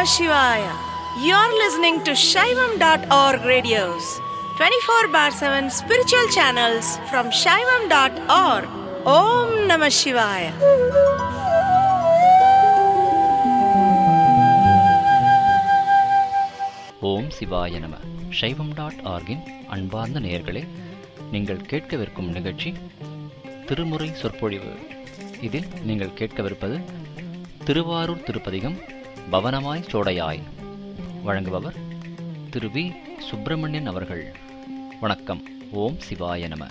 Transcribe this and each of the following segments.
Shivaya. You're listening to Shaivam.org radios, 24 bar 7 spiritual channels from Shaivam.org. Om Namah Shivaya. ஓம் சிவாய நம சைவம் dot ஆர்கின் அன்பார்ந்த நேயர்களே நீங்கள் கேட்கவிருக்கும் நிகழ்ச்சி திருமுறை சொற்பொழிவு இதில் நீங்கள் கேட்கவிருப்பது திருவாரூர் திருப்பதிகம் பவனமாய் சோடையாய் வழங்குபவர் திரு வி சுப்பிரமணியன் அவர்கள் வணக்கம் ஓம் சிவாய நம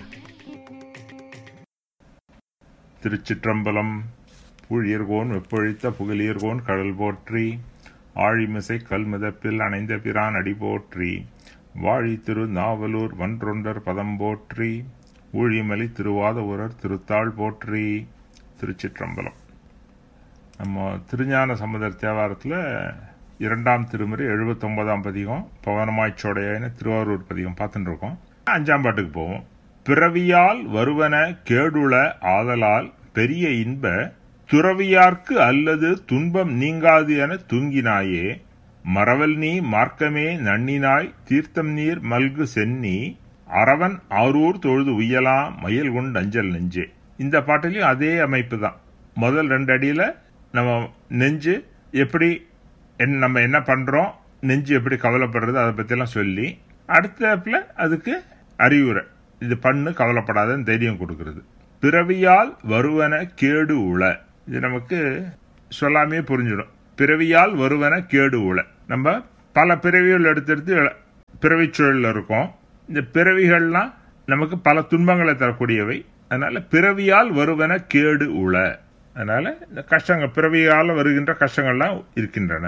திருச்சிற்றம்பலம் பூழியர்கோன் வெப்பொழித்த புகழியர்கோன் கடல் போற்றி ஆழிமிசை கல்மிதப்பில் அணைந்த பிரான் அடி போற்றி வாழி திரு நாவலூர் வன்றொண்டர் பதம் போற்றி ஊழிமலி திருவாத ஊரர் திருத்தாள் போற்றி திருச்சிற்றம்பலம் நம்ம திருஞான சமுதர் தேவாரத்தில் இரண்டாம் திருமுறை எழுபத்தொன்பதாம் பதிகம் பவனமாய்ச்சோடையான திருவாரூர் பதிகம் பார்த்துட்டு இருக்கோம் அஞ்சாம் பாட்டுக்கு போவோம் பிறவியால் வருவன கேடுள ஆதலால் பெரிய இன்ப துறவியார்க்கு அல்லது துன்பம் நீங்காது என தூங்கினாயே மறவல் நீ மார்க்கமே நன்னினாய் தீர்த்தம் நீர் மல்கு சென்னி அரவன் ஆரூர் தொழுது உய்யலாம் மயில் கொண்டு அஞ்சல் நெஞ்சே இந்த பாட்டிலையும் அதே அமைப்பு தான் முதல் ரெண்டு அடியில நம்ம நெஞ்சு எப்படி என்ன- நம்ம என்ன பண்றோம் நெஞ்சு எப்படி கவலைப்படுறது அதை பத்தியெல்லாம் சொல்லி அடுத்தப்புல அதுக்கு அறிவுரை இது பண்ணு கவலைப்படாதன்னு தைரியம் கொடுக்கிறது பிறவியால் வருவன கேடு உள இது நமக்கு சொல்லாமே புரிஞ்சிடும் பிறவியால் வருவன கேடு உள நம்ம பல பிறவிகள் எடுத்தெடுத்து பிறவிச் சூழல்ல இருக்கோம் இந்த பிறவிகள்லாம் நமக்கு பல துன்பங்களை தரக்கூடியவை அதனால பிறவியால் வருவன கேடு உள அதனால இந்த கஷ்டங்கள் பிறவியால் வருகின்ற கஷ்டங்கள்லாம் இருக்கின்றன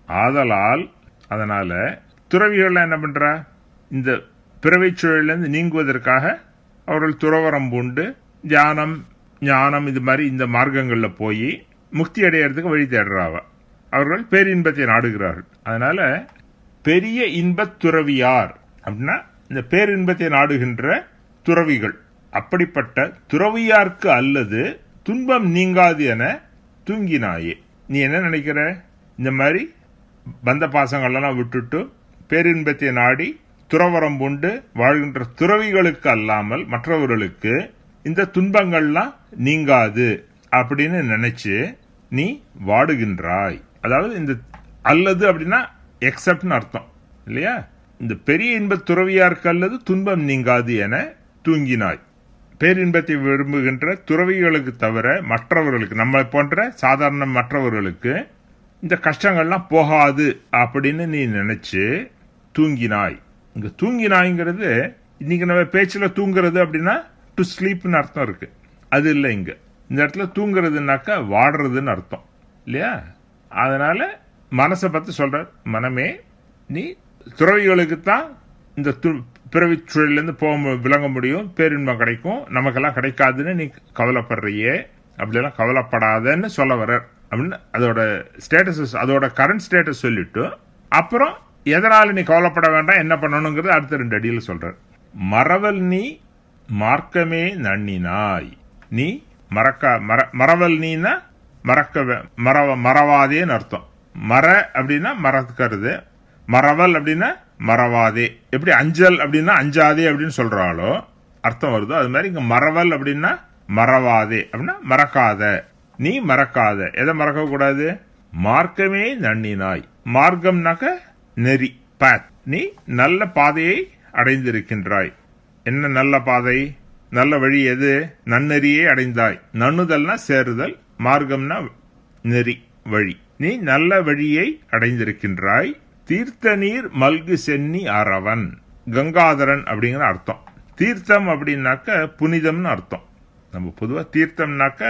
ஆதலால் அதனால துறவிகள்லாம் என்ன பண்றா இந்த பிறவிச் சூழலிருந்து நீங்குவதற்காக அவர்கள் துறவரம் பூண்டு தியானம் ஞானம் இது மாதிரி இந்த மார்க்கங்களில் போய் முக்தி அடையறதுக்கு வழி தேடுறாவ அவர்கள் பேரின்பத்தை நாடுகிறார்கள் அதனால பெரிய இன்பத் துறவியார் அப்படின்னா இந்த பேரின்பத்தை நாடுகின்ற துறவிகள் அப்படிப்பட்ட துறவியார்க்கு அல்லது துன்பம் நீங்காது என தூங்கினாயே நீ என்ன நினைக்கிற இந்த மாதிரி பந்த பாசங்களெல்லாம் விட்டுட்டு பேரின்பத்தை நாடி துறவரம் பூண்டு வாழ்கின்ற துறவிகளுக்கு அல்லாமல் மற்றவர்களுக்கு இந்த துன்பங்கள்லாம் நீங்காது அப்படின்னு நினைச்சு நீ வாடுகின்றாய் அதாவது இந்த அல்லது அப்படின்னா எக்ஸப்ட்னு அர்த்தம் இல்லையா இந்த பெரிய இன்பத் துறவியாருக்கு அல்லது துன்பம் நீங்காது என தூங்கினாய் பேரின்பத்தை விரும்புகின்ற துறவிகளுக்கு தவிர மற்றவர்களுக்கு நம்மை போன்ற சாதாரண மற்றவர்களுக்கு இந்த கஷ்டங்கள்லாம் போகாது அப்படின்னு நீ நினைச்சு தூங்கினாய் இங்க தூங்கினாய்ங்கிறது இன்னைக்கு நம்ம பேச்சுல தூங்குறது அப்படின்னா டு ஸ்லீப்னு அர்த்தம் இருக்கு அது இல்லை இங்க இந்த இடத்துல தூங்குறதுனாக்கா வாடுறதுன்னு அர்த்தம் இல்லையா அதனால மனசை பத்தி சொல்ற மனமே நீ துறவிகளுக்கு தான் இந்த து- பிறவிச் சூழலிருந்து போக மு- விளங்க முடியும் பேரின்பம் கிடைக்கும் நமக்கெல்லாம் கிடைக்காதுன்னு நீ கவலைப்படுறியே அப்படியெல்லாம் கவலைப்படாதன்னு சொல்ல வர அப்படின்னு அதோட ஸ்டேட்டஸ் அதோட கரண்ட் ஸ்டேட்டஸ் சொல்லிட்டு அப்புறம் எதனால நீ கவலைப்பட வேண்டாம் என்ன பண்ணணுங்கிறது அடுத்த ரெண்டு அடியில் சொல்ற மறவல் நீ மார்க்கமே நன்னினாய் நீ மறக்க மற மறவல் நீனா மறக்க வே- மறவ மறவாதேன்னு அர்த்தம் மற அப்படின்னா மறக்கிறது மறவல் அப்படின்னா மறவாதே எப்படி அஞ்சல் அப்படின்னா அஞ்சாதே அப்படின்னு சொல்றாளோ அர்த்தம் வருதோ அது மாதிரி இங்க மறவல் அப்படின்னா மறவாதே அப்படின்னா மறக்காத நீ மறக்காத எதை மறக்க கூடாது மார்க்கமே நன்னினாய் மார்க்கம்னாக்க நெறி பாத் நீ நல்ல பாதையை அடைந்திருக்கின்றாய் என்ன நல்ல பாதை நல்ல வழி எது நன்னெறியே அடைந்தாய் நன்னுதல்னா சேருதல் மார்க்கம்னா நெறி வழி நீ நல்ல வழியை அடைந்திருக்கின்றாய் தீர்த்த நீர் மல்கு சென்னி அரவன் கங்காதரன் அப்படிங்கிற அர்த்தம் தீர்த்தம் அப்படின்னாக்க புனிதம்னு அர்த்தம் நம்ம பொதுவாக தீர்த்தம்னாக்க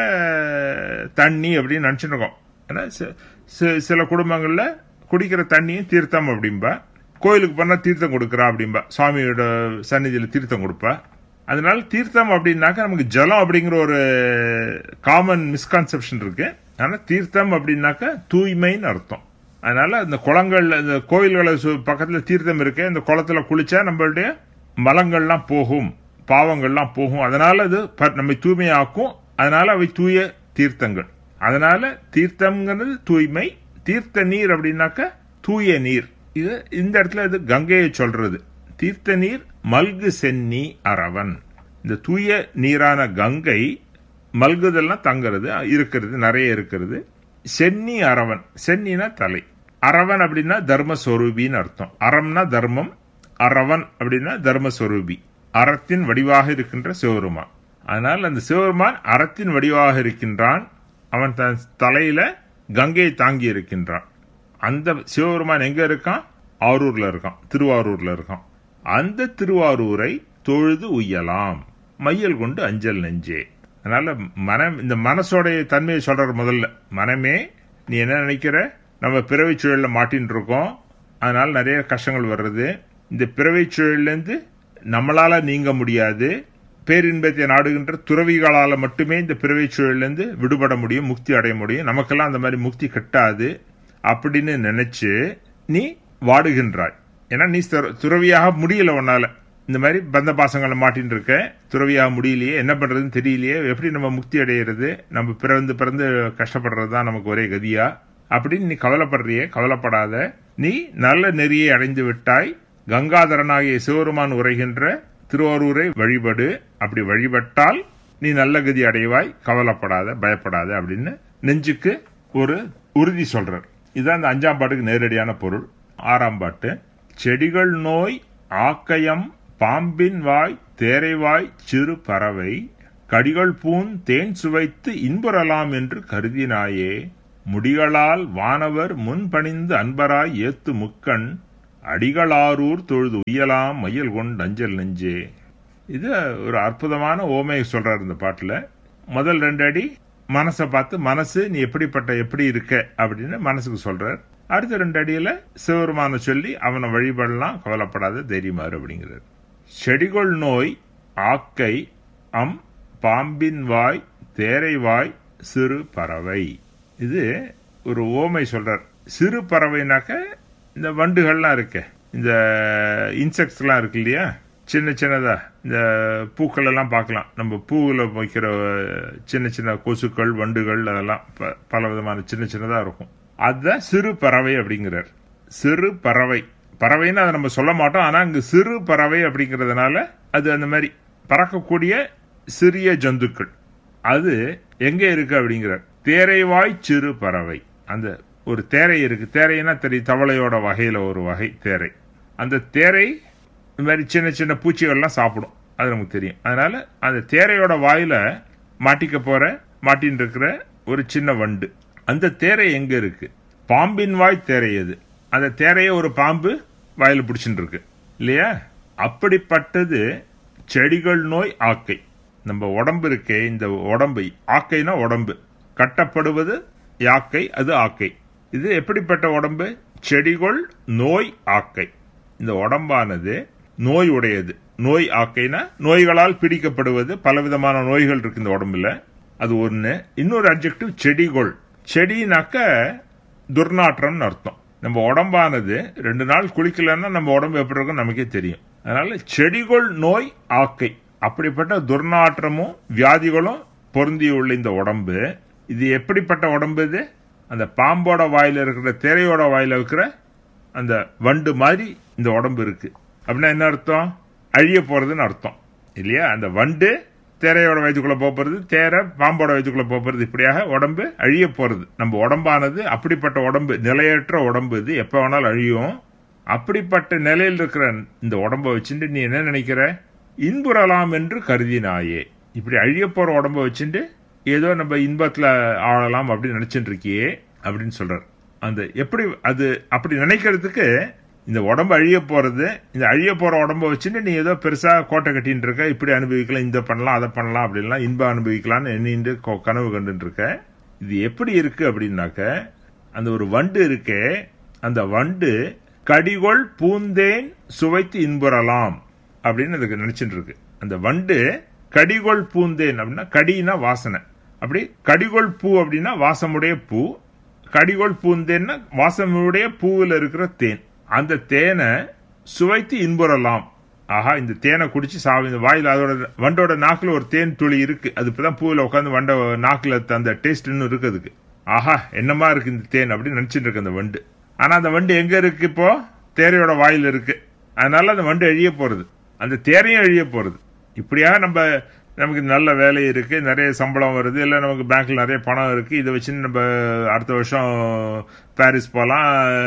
தண்ணி அப்படின்னு நினச்சிட்டு இருக்கோம் ஏன்னா சி- சி- சில குடும்பங்களில் குடிக்கிற தண்ணியும் தீர்த்தம் அப்படிம்பா கோயிலுக்கு போனால் தீர்த்தம் கொடுக்குறா அப்படிம்பா சுவாமியோட சந்நிதியில் தீர்த்தம் கொடுப்பா அதனால தீர்த்தம் அப்படின்னாக்க நமக்கு ஜலம் அப்படிங்கிற ஒரு காமன் மிஸ்கான்செப்ஷன் இருக்கு ஆனா தீர்த்தம் அப்படின்னாக்க தூய்மைன்னு அர்த்தம் அதனால இந்த குளங்கள்ல இந்த கோயில்களை சு- பக்கத்துல தீர்த்தம் இருக்கு இந்த குளத்துல குளிச்சா நம்மளுடைய மலங்கள்லாம் போகும் பாவங்கள்லாம் போகும் அதனால அது ப- நம்மை தூய்மையாக்கும் அதனால அவை தூய தீர்த்தங்கள் அதனால தீர்த்தம்ங்கிறது தூய்மை தீர்த்த நீர் அப்படின்னாக்க தூய நீர் இது இந்த இடத்துல இது கங்கையை சொல்றது தீர்த்த நீர் மல்கு சென்னி அரவன் இந்த தூய நீரான கங்கை மல்குதெல்லாம் தங்குறது இருக்கிறது நிறைய இருக்கிறது சென்னி அரவன் சென்னினா தலை அரவன் அப்படின்னா தர்மஸ்வரூபின்னு அர்த்தம் அறம்னா தர்மம் அரவன் அப்படின்னா தர்மஸ்வரூபி அறத்தின் வடிவாக இருக்கின்ற சிவருமான் அதனால் அந்த சிவருமான் அறத்தின் வடிவாக இருக்கின்றான் அவன் தன் தலையில கங்கையை தாங்கி இருக்கின்றான் அந்த சிவபெருமான் எங்க இருக்கான் ஆரூர்ல இருக்கான் திருவாரூர்ல இருக்கான் அந்த திருவாரூரை தொழுது உய்யலாம் மையல் கொண்டு அஞ்சல் நெஞ்சே அதனால மனம் இந்த மனசோடைய தன்மையை சொல்ற முதல்ல மனமே நீ என்ன நினைக்கிற நம்ம பிறவை சூழல்ல மாட்டின்னு இருக்கோம் அதனால நிறைய கஷ்டங்கள் வர்றது இந்த பிறவை சூழல்லேருந்து நம்மளால நீங்க முடியாது பேரின்பத்தை நாடுகின்ற துறவிகளால மட்டுமே இந்த பிறவை சூழல்லேருந்து விடுபட முடியும் முக்தி அடைய முடியும் நமக்கெல்லாம் அந்த மாதிரி முக்தி கட்டாது அப்படின்னு நினைச்சு நீ வாடுகின்றாய் ஏன்னா நீ துற- துறவியாக முடியல உன்னால இந்த மாதிரி பந்த பாசங்களை மாட்டின்னு இருக்க துறவியாக முடியலையே என்ன பண்றதுன்னு தெரியலையே எப்படி நம்ம முக்தி அடையிறது நம்ம பிறந்து பிறந்து கஷ்டப்படுறது தான் நமக்கு ஒரே கதியா அப்படின்னு நீ கவலைப்படுறியே கவலைப்படாத நீ நல்ல நெறியை அடைந்து விட்டாய் கங்காதரனாகிய சிவருமான் உரைகின்ற திருவாரூரை வழிபடு அப்படி வழிபட்டால் நீ நல்ல கதி அடைவாய் கவலைப்படாத பயப்படாத அப்படின்னு நெஞ்சுக்கு ஒரு உறுதி சொல்றார் இதுதான் இந்த அஞ்சாம் பாட்டுக்கு நேரடியான பொருள் ஆறாம் பாட்டு செடிகள் நோய் ஆக்கயம் பாம்பின் வாய் தேரைவாய் சிறு பறவை கடிகள் பூன் தேன் சுவைத்து இன்புறலாம் என்று கருதினாயே முடிகளால் வானவர் முன்பணிந்து அன்பராய் ஏத்து முக்கண் அடிகளாரூர் தொழுது உய்யலாம் மையல் கொண்டு அஞ்சல் நெஞ்சே இது ஒரு அற்புதமான ஓமையை சொல்றாரு இந்த பாட்டுல முதல் ரெண்டு அடி மனசை பார்த்து மனசு நீ எப்படிப்பட்ட எப்படி இருக்க அப்படின்னு மனசுக்கு சொல்றார் அடுத்த ரெண்டு அடியில சிவருமான சொல்லி அவனை வழிபடலாம் கவலைப்படாத தைரியமாறு அப்படிங்கிறார் செடிகொள் நோய் ஆக்கை அம் பாம்பின் வாய் தேரை வாய் சிறு பறவை இது ஒரு ஓமை சொல்றார் சிறு பறவைனாக்க இந்த வண்டுகள்லாம் இருக்கு இந்த இன்செக்ட்ஸ்லாம் இருக்கு இல்லையா சின்ன சின்னதா இந்த பூக்கள் எல்லாம் பார்க்கலாம் நம்ம பூவில் வைக்கிற சின்ன சின்ன கொசுக்கள் வண்டுகள் அதெல்லாம் ப- பல விதமான சின்ன சின்னதா இருக்கும் அதுதான் சிறு பறவை அப்படிங்கிறார் சிறு பறவை பறவைன்னு அதை நம்ம சொல்ல மாட்டோம் ஆனா இங்க சிறு பறவை அப்படிங்கிறதுனால அது அந்த மாதிரி பறக்கக்கூடிய சிறிய ஜந்துக்கள் அது எங்க இருக்கு அப்படிங்கிறார் தேரைவாய் சிறு பறவை அந்த ஒரு தேரை இருக்கு தேரைன்னா தெரியும் தவளையோட வகையில ஒரு வகை தேரை அந்த தேரை இந்த மாதிரி சின்ன சின்ன பூச்சிகள்லாம் சாப்பிடும் அது நமக்கு தெரியும் அதனால அந்த தேரையோட வாயில மாட்டிக்க போற மாட்டின்னு இருக்கிற ஒரு சின்ன வண்டு அந்த தேரை எங்க இருக்கு பாம்பின் வாய் தேரை அது அந்த தேரைய ஒரு பாம்பு வாயில பிடிச்சிட்டு இருக்கு இல்லையா அப்படிப்பட்டது செடிகள் நோய் ஆக்கை நம்ம உடம்பு இருக்கே இந்த உடம்பு ஆக்கைனா உடம்பு கட்டப்படுவது யாக்கை அது ஆக்கை இது எப்படிப்பட்ட உடம்பு செடிகள் நோய் ஆக்கை இந்த உடம்பானது நோய் உடையது நோய் ஆக்கைனா நோய்களால் பிடிக்கப்படுவது பலவிதமான நோய்கள் இருக்கு இந்த உடம்புல அது ஒண்ணு இன்னொரு அப்ஜெக்டிவ் செடிகொள் செடினாக்க துர்நாற்றம்னு அர்த்தம் நம்ம உடம்பானது ரெண்டு நாள் குளிக்கலன்னா நம்ம உடம்பு எப்படி இருக்கும் நமக்கே தெரியும் அதனால செடிகொள் நோய் ஆக்கை அப்படிப்பட்ட துர்நாற்றமும் வியாதிகளும் பொருந்தியுள்ள இந்த உடம்பு இது எப்படிப்பட்ட உடம்பு இது அந்த பாம்போட வாயில இருக்கிற தேரையோட வாயில இருக்கிற அந்த வண்டு மாதிரி இந்த உடம்பு இருக்கு அப்படின்னா என்ன அர்த்தம் அழிய போறதுன்னு அர்த்தம் இல்லையா அந்த வண்டு தேரையோட வயிற்றுக்குள்ள போறது தேரை பாம்போட வயிற்றுக்குள்ள போறது இப்படியாக உடம்பு அழிய போறது நம்ம உடம்பானது அப்படிப்பட்ட உடம்பு நிலையற்ற உடம்பு இது எப்ப வேணாலும் அழியும் அப்படிப்பட்ட நிலையில் இருக்கிற இந்த உடம்ப வச்சுட்டு நீ என்ன நினைக்கிற இன்புறலாம் என்று கருதினாயே இப்படி அழிய போற உடம்ப வச்சுட்டு ஏதோ நம்ம இன்பத்துல ஆளலாம் அப்படின்னு நினைச்சிட்டு இருக்கியே அப்படின்னு சொல்றார் அந்த எப்படி அது அப்படி நினைக்கிறதுக்கு இந்த உடம்பு அழிய போறது இந்த அழிய போற உடம்ப வச்சுட்டு நீ ஏதோ பெருசா கோட்டை கட்டின்னு இருக்க இப்படி அனுபவிக்கலாம் இந்த பண்ணலாம் அதை பண்ணலாம் அப்படின்லாம் இன்பம் அனுபவிக்கலாம்னு எண்ணிட்டு கொ- கனவு கண்டுட்டு இருக்க இது எப்படி இருக்கு அப்படின்னாக்க அந்த ஒரு வண்டு இருக்கே அந்த வண்டு கடிகொள் பூந்தேன் சுவைத்து இன்புறலாம் அப்படின்னு அதுக்கு நினைச்சிட்டு இருக்கு அந்த வண்டு கடிகொள் பூந்தேன் அப்படின்னா கடினா வாசனை அப்படி கடிகொள் பூ அப்படின்னா வாசமுடைய பூ கடிகொள் பூந்தேன்னா வாசமுடைய பூவில் இருக்கிற தேன் அந்த தேனை சுவைத்து இன்புறலாம் ஆஹா இந்த தேனை குடிச்சு சாவி இந்த வாயில் அதோட வண்டோட நாக்குல ஒரு தேன் துளி இருக்கு அது இப்பதான் பூவில் உட்காந்து வண்ட நாக்குல அந்த டேஸ்ட் இன்னும் இருக்கு அதுக்கு ஆஹா என்னமா இருக்கு இந்த தேன் அப்படின்னு நினைச்சிட்டு இருக்கு அந்த வண்டு ஆனா அந்த வண்டு எங்க இருக்கு இப்போ தேரையோட வாயில் இருக்கு அதனால அந்த வண்டு எழிய போறது அந்த தேரையும் எழிய போறது இப்படியாக நம்ம நமக்கு நல்ல வேலை இருக்கு நிறைய சம்பளம் வருது இல்லை நமக்கு பேங்க்ல நிறைய பணம் இருக்கு இதை வச்சு நம்ம அடுத்த வருஷம் பாரிஸ் போகலாம்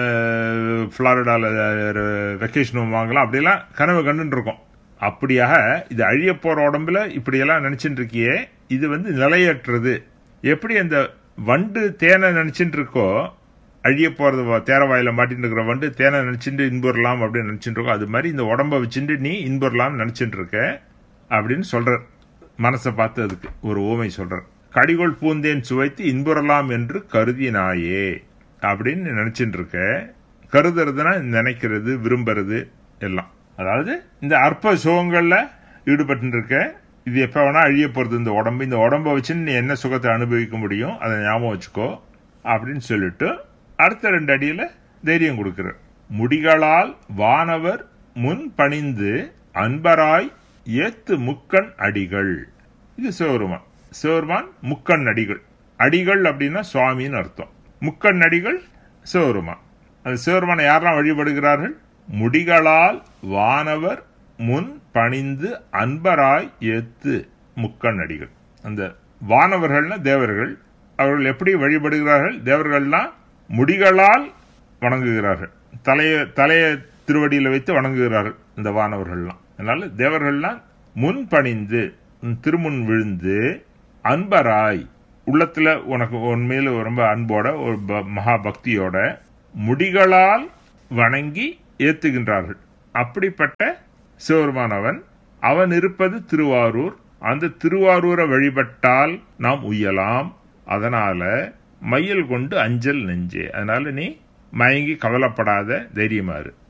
ஃப்ளாரிடால வெக்கேஷன் வாங்கலாம் அப்படிலாம் கனவு கண்டுட்டு இருக்கோம் அப்படியாக இது அழிய போற உடம்புல இப்படியெல்லாம் நினைச்சிட்டு இருக்கியே இது வந்து நிலையற்றது எப்படி அந்த வண்டு தேனை நினைச்சிட்டு இருக்கோ அழிய போறது வ- தேர வாயில மாட்டின்னு இருக்கிற வண்டு தேனை நினைச்சிட்டு இன்புறலாம் அப்படின்னு நினைச்சிட்டு இருக்கோ அது மாதிரி இந்த உடம்ப வச்சுட்டு நீ இன்புறலாம் நினைச்சிட்டு இருக்க அப்படின்னு சொல்றார் மனசை பார்த்து அதுக்கு ஒரு ஓமை சொல்றார் கடிகொள் பூந்தேன் சுவைத்து இன்புறலாம் என்று கருதினாயே அப்படின்னு நினைச்சிட்டு இருக்க கருதுறதுன்னா நினைக்கிறது விரும்புறது எல்லாம் அதாவது இந்த அற்ப சுகங்கள்ல ஈடுபட்டு இருக்க இது எப்ப வேணா அழிய போறது இந்த உடம்பு இந்த உடம்ப வச்சு நீ என்ன சுகத்தை அனுபவிக்க முடியும் அதை ஞாபகம் வச்சுக்கோ அப்படின்னு சொல்லிட்டு அடுத்த ரெண்டு அடியில தைரியம் கொடுக்கிறார் முடிகளால் வானவர் முன் பணிந்து அன்பராய் ஏத்து முக்கண் அடிகள் இது சிவருமான் சிவருமான் முக்கண் அடிகள் அடிகள் அப்படின்னா சுவாமின்னு அர்த்தம் முக்கண் அடிகள் சிவருமான் அந்த சிவருமானை யாரெல்லாம் வழிபடுகிறார்கள் முடிகளால் வானவர் முன் பணிந்து அன்பராய் ஏத்து முக்கண் அடிகள் அந்த வானவர்கள்னா தேவர்கள் அவர்கள் எப்படி வழிபடுகிறார்கள் தேவர்கள்லாம் முடிகளால் வணங்குகிறார்கள் தலைய தலைய திருவடியில வைத்து வணங்குகிறார்கள் இந்த வானவர்கள்லாம் அதனால தேவர்கள்லாம் முன் பணிந்து உன் திருமுன் விழுந்து அன்பராய் உள்ளத்துல உனக்கு உண்மையில ரொம்ப அன்போட ஒரு ப- மகா பக்தியோட முடிகளால் வணங்கி ஏத்துகின்றார்கள் அப்படிப்பட்ட சிவருமானவன் அவன் இருப்பது திருவாரூர் அந்த திருவாரூரை வழிபட்டால் நாம் உய்யலாம் அதனால மையல் கொண்டு அஞ்சல் நெஞ்சே அதனால நீ மயங்கி கவலைப்படாத தைரியமாறு